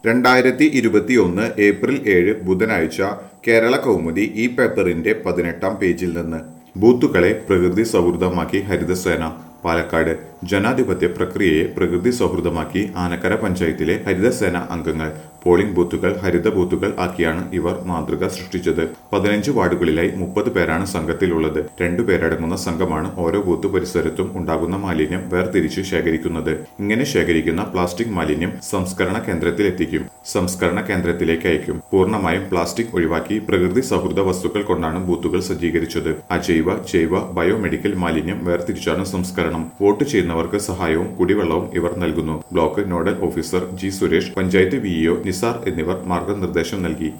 രണ്ടായിരത്തി ഇരുപത്തിയൊന്ന് ഏപ്രിൽ ഏഴ് ബുധനാഴ്ച കേരള കൗമുദി ഈ പേപ്പറിന്റെ പതിനെട്ടാം പേജിൽ നിന്ന് ബൂത്തുകളെ പ്രകൃതി സൗഹൃദമാക്കി ഹരിതസേന പാലക്കാട് ജനാധിപത്യ പ്രക്രിയയെ പ്രകൃതി സൗഹൃദമാക്കി ആനക്കര പഞ്ചായത്തിലെ ഹരിതസേന അംഗങ്ങൾ പോളിംഗ് ബൂത്തുകൾ ഹരിത ബൂത്തുകൾ ആക്കിയാണ് ഇവർ മാതൃക സൃഷ്ടിച്ചത് പതിനഞ്ച് വാർഡുകളിലായി മുപ്പത് പേരാണ് സംഘത്തിലുള്ളത് രണ്ടുപേരടങ്ങുന്ന സംഘമാണ് ഓരോ ബൂത്ത് പരിസരത്തും ഉണ്ടാകുന്ന മാലിന്യം വേർതിരിച്ച് ശേഖരിക്കുന്നത് ഇങ്ങനെ ശേഖരിക്കുന്ന പ്ലാസ്റ്റിക് മാലിന്യം സംസ്കരണ കേന്ദ്രത്തിലെത്തിക്കും സംസ്കരണ കേന്ദ്രത്തിലേക്ക് അയക്കും പൂർണ്ണമായും പ്ലാസ്റ്റിക് ഒഴിവാക്കി പ്രകൃതി സൗഹൃദ വസ്തുക്കൾ കൊണ്ടാണ് ബൂത്തുകൾ സജ്ജീകരിച്ചത് അജൈവ ജൈവ ബയോമെഡിക്കൽ മാലിന്യം വേർതിരിച്ചാണ് സംസ്കരണം വോട്ട് ചെയ്യുന്നവർക്ക് സഹായവും കുടിവെള്ളവും ഇവർ നൽകുന്നു block nodal officer G Suresh panchayat VEO Nisar എന്നിവർ മാർഗനിർദ്ദേശം നൽകി